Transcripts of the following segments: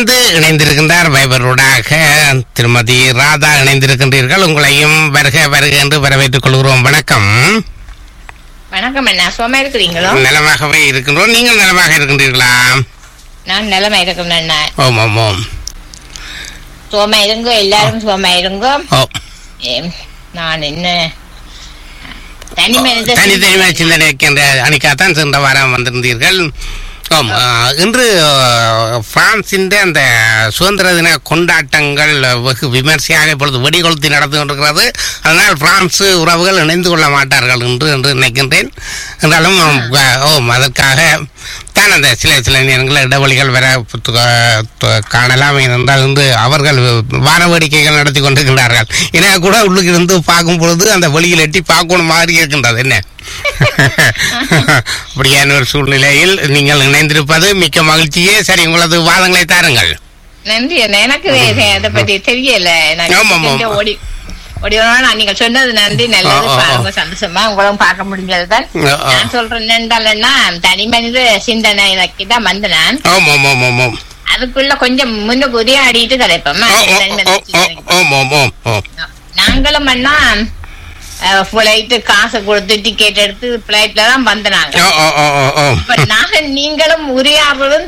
தொடர்ந்து இணைந்திருக்கின்றார் வைபரோடாக திருமதி ராதா இணைந்திருக்கின்றீர்கள் உங்களையும் வருக வருக என்று வரவேற்றுக் கொள்கிறோம் வணக்கம் வணக்கம் அண்ணா சுகமா இருக்கிறீங்களோ நலமாகவே இருக்கின்றோம் நீங்கள் நலமாக இருக்கின்றீர்களா நான் நிலைமை இருக்கேன் அண்ணா ஓம் ஓம் ஓம் சுகமா இருங்கோ எல்லாரும் சுகமா இருங்கோ ஓ ஏம், நான் என்ன தனி மனித தனித்தனிமை சிந்தனை இருக்கின்ற அணிக்காத்தான் சென்ற வாரம் வந்திருந்தீர்கள் ஆம், ஆ, இன்று ஆ, பிரான்சின் அந்த சுதந்திர தின கொண்டாட்டங்கள் வெகு விமர்சையாக இப்பொழுது வெடிகொளுத்தி நடந்து கொண்டிருக்கிறது அதனால் பிரான்ஸ் உறவுகள் இணைந்து கொள்ள மாட்டார்கள் என்று என்று நினைக்கின்றேன் என்றாலும் ஆ, ஓம் அதற்காக தான் அந்த சில சில நேரங்களில் இடைவெளிகள் வர து- து- காணலாம் என்றால் வந்து அவர்கள் வான வேடிக்கைகள் நடத்தி கொண்டிருக்கின்றார்கள் எனக்கு கூட உள்ளுக்கு இருந்து பார்க்கும் பொழுது அந்த வெளியில் எட்டி பார்க்கணும் மாதிரி இருக்கின்றது என்ன அப்படியான ஒரு சூழ்நிலையில் நீங்கள் இணைந்திருப்பது மிக்க மகிழ்ச்சியே சரி உங்களது வாதங்களை தாருங்கள் நன்றி அண்ணா எனக்கு வே- அதை பத்தி தெரியல நான் ஆமா, ஆமா, இந்த ஆமா. ஓடி ஓடி வரணும். நான் நீங்க சொன்னது நன்றி நல்லது ஆ, ஆ, ஆ. பாருங்க சந்தோஷமா உங்களும் பார்க்க முடிஞ்சதுதான் ஆ, ஆ. நான் சொல்றேன் என்னன்னா தனி மனித சிந்தனை தான் வந்த நான் ஓம் ஓம் ஓம் ஓம் ஓம் அதுக்குள்ள கொஞ்சம் முன்னுக்கு உரையாடிட்டு கதைப்போமா ஓ, ஓ, தனி ஓ, மனித ஓ, சிந்தனை. ஓம் ஓம் ஓம் ஓம் நாங்களும் அண்ணா பிளைட்டு காசு கொடுத்து டிக்கெட் எடுத்து பிளைட்ல தான் வந்தனாங்க ஓ ஓ ஓ ஓ ஓ இப்ப நாங்க நீங்களும் உரையாடுறதும்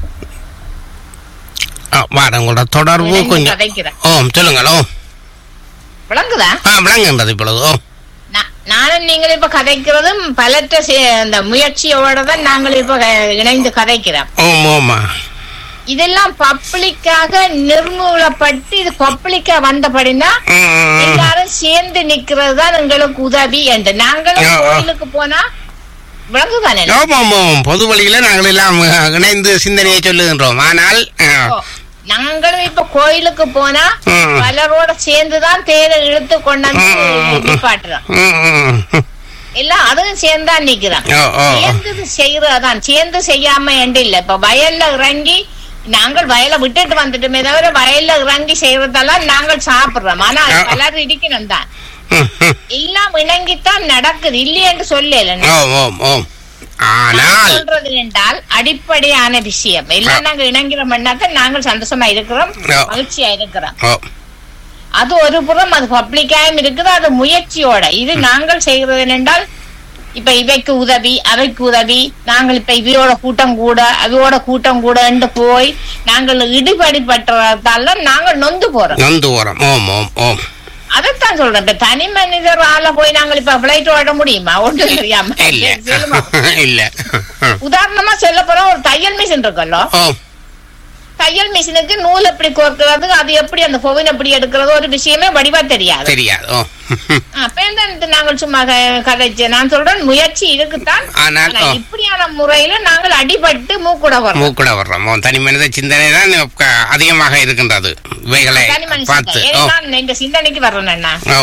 ஆ, வாரம் உங்களோட தொடர்பு இணைந்து கொஞ்சம் கதைக்கிறேன் ஓம் சொல்லுங்கள் ஓ விளங்குதா ஆ விளங்குகின்றது இப்பொழுது ஓ நா- நானும் நீங்களும் இப்ப கதைக்கிறதும் பலற்ற சே- அந்த முயற்சியோட தான் நாங்கள் இப்ப க- இணைந்து கதைக்கிறோம் ஓம் ஓமா இதெல்லாம் பப்ளிக்காக நிர்மூலப்பட்டு இது பப்ளிக்கா வந்தபடினா ம், ம், ம். எல்லாரும் சேர்ந்து நிக்கிறது தான் எங்களுக்கு உதவி என்று நாங்களும் ஆ, ஆ. கோயிலுக்கு போனா விளங்குதானே ஓம் ஓம் ஓம் பொது வழியில நாங்கள் எல்லாம் அஹ், இணைந்து சிந்தனையை சொல்லுகின்றோம் ஆனால் அஹ், ஓ, நாங்களும் இப்ப கோயிலுக்கு போனா ம். பலரோட சேர்ந்துதான் தேரை இழுத்து கொண்டாந்து ம். நிப்பாட்டுறோம் ம், ம், ம். எல்லாம் அதுவும் சேர்ந்தா நிக்கிறோம் ஓ ஓ சேர்ந்து செய்யறதான் சேர்ந்து செய்யாம என்று இல்ல இப்ப வயல்ல இறங்கி நாங்கள் வயலை விட்டுட்டு வந்துட்டுமே தவிர வயல்ல இறங்கி செய்யறதெல்லாம் நாங்கள் சாப்பிடுறோம் ஆனா அது ஆ. பலர் இடிக்கணும் தான் ம், ம். எல்லாம் இணங்கித்தான் நடக்குது இல்லையென்று சொல்லல ஓம் ஓம் ஓம் ஆனால் சொல்றது என்றால் அடிப்படையான விஷயம் எல்லாம் நாங்க இணங்கிறோம்னாக்க நாங்கள் சந்தோஷமா இருக்கிறோம் ஆ. மகிழ்ச்சியா இருக்கிறோம் ஓ அது ஒரு புறம் அது பப்ளிக்காயும் இருக்குது அது முயற்சியோட இது நாங்கள் செய்கிறது என்றால் இப்ப இவைக்கு உதவி அவைக்கு உதவி நாங்கள் இப்ப இவையோட கூட்டம் கூட அவையோட கூட்டம் கூட என்று போய் நாங்கள் இடிபடி பற்றதால நாங்கள் நொந்து போறோம் நொந்து ஓரம் ஓம் ஓம் ஓம் அதைத்தான் சொல்றேன் இப்ப தனி மனிதரால போய் நாங்கள் இப்ப பிளைட் ஓட முடியுமா ஒன்றும் தெரியாம இல்ல சொல்லுமா. இல்ல உதாரணமா சொல்ல போனா ஒரு தையல் மிஷின் இருக்குல்ல ஓம் தையல் மிஷினுக்கு நூல் எப்படி கோர்க்கிறது அது எப்படி அந்த பொவின் எப்படி எடுக்கிறது ஒரு விஷயமே வடிவா தெரியாது தெரியாது ஓ அப்ப இந்த நாங்கள் சும்மா க- கதைச்சு நான் சொல்றேன் முயற்சி இருக்குத்தான் ஆனால் ஆனா ஓ இப்படியான முறையில நாங்கள் அடிபட்டு மூக்குட வரோம் மூக்குட வர்றோம் ஓ, தனி மனித சிந்தனை தான் க- அதிகமாக இருக்கின்றது இவைகளை தனி மனுஷன் பார்த்து தான். ஓ ஏன்னா நான் இந்த சிந்தனைக்கு வர்றேன் அண்ணா ஓ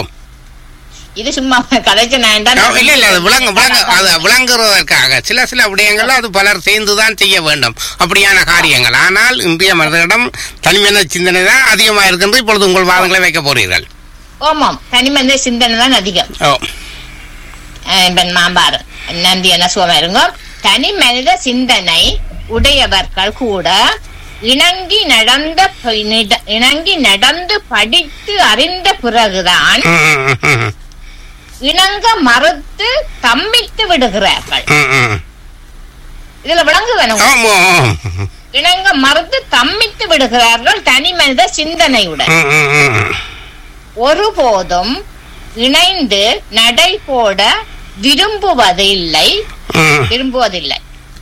இது சும்மா கதைச்சு நான் தான் ஓ, இல்ல இல்ல அது விளங்க விளங்க அது விளங்குறதற்காக சில சில விடயங்கள் அது பலர் சேர்ந்து தான் செய்ய வேண்டும் அப்படியான காரியங்கள் ஆனால் இன்றைய மனிதனிடம் தனிமையான சிந்தனை தான் அதிகமாக இருக்கின்றது இப்பொழுது உங்கள் வாதங்களை வைக்க போறீர்கள் ஓமாம் தனி மனித சிந்தனை தான் அதிகம் ஓ அஹ் இப்ப மாம்பாரு நந்தி என்ன சுகமா இருங்க தனி மனித சிந்தனை உடையவர்கள் கூட இணங்கி நடந்த ப- நிட- இணங்கி நடந்து படித்து அறிந்த பிறகுதான் ம், ம், ம், ம். இணங்க மறுத்து தம்பித்து விடுகிறார்கள் ம், ம். இதுல விளங்குதானே ஆம், ஆம். இணங்க மறுத்து தம்மித்து விடுகிறார்கள் தனி மனித சிந்தனையுடன் ம், ம், ம். ஒருபோதும் இணைந்து நடை போட விரும்புவதில்லை ம். விரும்புவதில்லை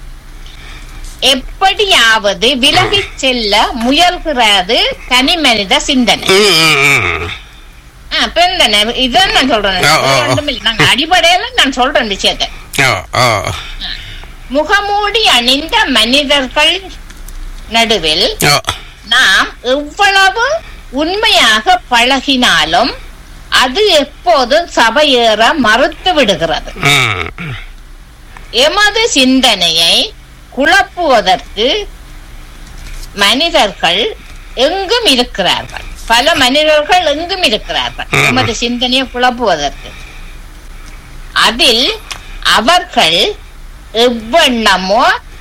எப்படியாவது விலகிச் செல்ல முயல்கிறது தனி மனித சிந்தனை ம், ம், ம். ஆ, அப்ப இந்த நெ- இதான் நான் சொல்றேன் ஓ, ஓ, ஓ. ஒன்றுமில்லை. நாங்க அடிப்படையில நான் சொல்றேன் விஷயத்தை ஓ, ஓ. முகமூடி அணிந்த மனிதர்கள் நடுவில் ஓ. நாம் எவ்வளவு உண்மையாக பழகினாலும் அது எப்போதும் சபையேற மறுத்து விடுகிறது ம். எமது சிந்தனையை குழப்புவதற்கு மனிதர்கள் எங்கும் இருக்கிறார்கள் பல மனிதர்கள் எங்கும் இருக்கிறார்கள் ம். எமது சிந்தனையை குழப்புவதற்கு அதில் அவர்கள் எவ்வண்ணமோ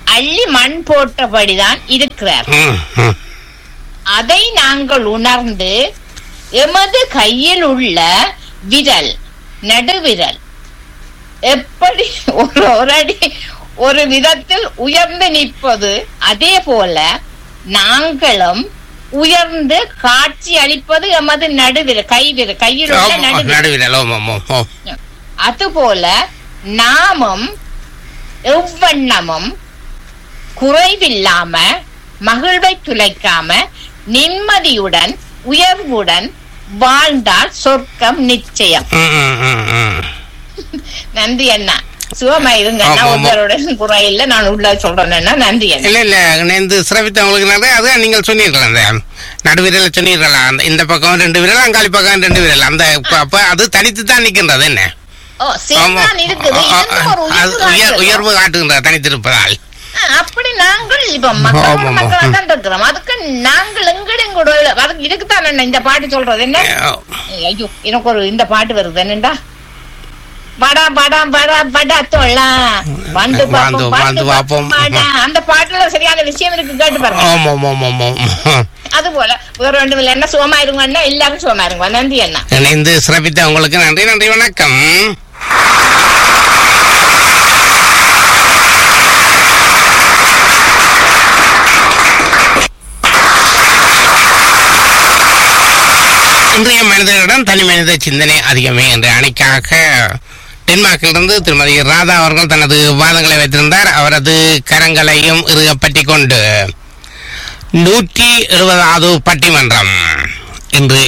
அள்ளி மண் போட்டபடிதான் இருக்கிறார் ம், ம். அதை நாங்கள் உணர்ந்து எமது கையில் உள்ள விரல் நடுவிரல் எப்படி ஒரு ஒரு அடி ஒரு விதத்தில் உயர்ந்து நிற்பது அதே போல நாங்களும் உயர்ந்து காட்சி அளிப்பது எமது நடுவிரல் கைவிரல் கையில் உள்ள ஆமா, நடுவிரல் நடுவிரல் ஓம் ஓம் ஓம் ஓம் அதுபோல நாமும் எவ்வண்ணமும் குறைவில்லாம மகிழ்வை துளைக்காம நிம்மதியுடன் உயர்வுடன் வாழ்ந்தால் சொர்க்கம் நிச்சயம் ம், ம், ம், ம். நன்றி அண்ணா சுகமா இருங்க ஆமா, ஆமா. ஒருவருடன் குறையில்ல நான் உள்ள சொல்றேன்னா நன்றி அண்ணா இல்ல இல்ல இணைந்து சிறப்பித்தவங்களுக்கு நிறைய அதான் நீங்கள் சொன்னீர்கள் அந்த நடுவிரல சொன்னீர்களா அந்த இந்த பக்கம் ரெண்டு விரல் அங்காளி பக்கம் ரெண்டு விரல் அந்த அப்ப- அப்ப அது தனித்து தான் நிற்கின்றது என்ன ஓ ஆமா. சேர்ந்தான் இருக்குது ஆ, இன்னும் ஒரு அது உயர்வு உயர் காட்டுது. உயர்வு காட்டுகின்றது தனித்திருப்பதால் ஆ, அப்படி நாங்கள் இப்ப மக்களோட ஆமா, ஆமா. மக்களா தான் இருக்கிறோம் அதுக்கு நாங்கள் எங்கடையும் கூட அதுக்கு இதுக்குத்தான் அண்ணா இந்த பாட்டு சொல்றது என்ன ஐயோ எனக்கு ஒரு இந்த பாட்டு வருது என்னண்டா படா படா படா படா தொள்ளா வந்து வந்து, பாப்போம் வந்து பாட்டு பாப்போம். பாப்போம் பாடா. அந்த பாட்டுல சரியான விஷயம் இருக்கு கேட்டு பாருங்க ஆமா ஆமா ஆமா ஆமா அது போல வேற ரெண்டு இல்ல என்ன சுகமா இருங்க எல்லாரும் சுகமா இருங்க நன்றி அண்ணா இணைந்து சிறப்பித்த உங்களுக்கு நன்றி நன்றி வணக்கம் இன்றைய மனிதர்களிடம் தனி மனித சிந்தனை அதிகமே என்ற அணிக்காக டென்மார்க்கிலிருந்து திருமதி ராதா அவர்கள் தனது வாதங்களை வைத்திருந்தார் அவரது கரங்களையும் இறுக பற்றி கொண்டு நூற்றி எழுபதாவது பட்டிமன்றம் இன்று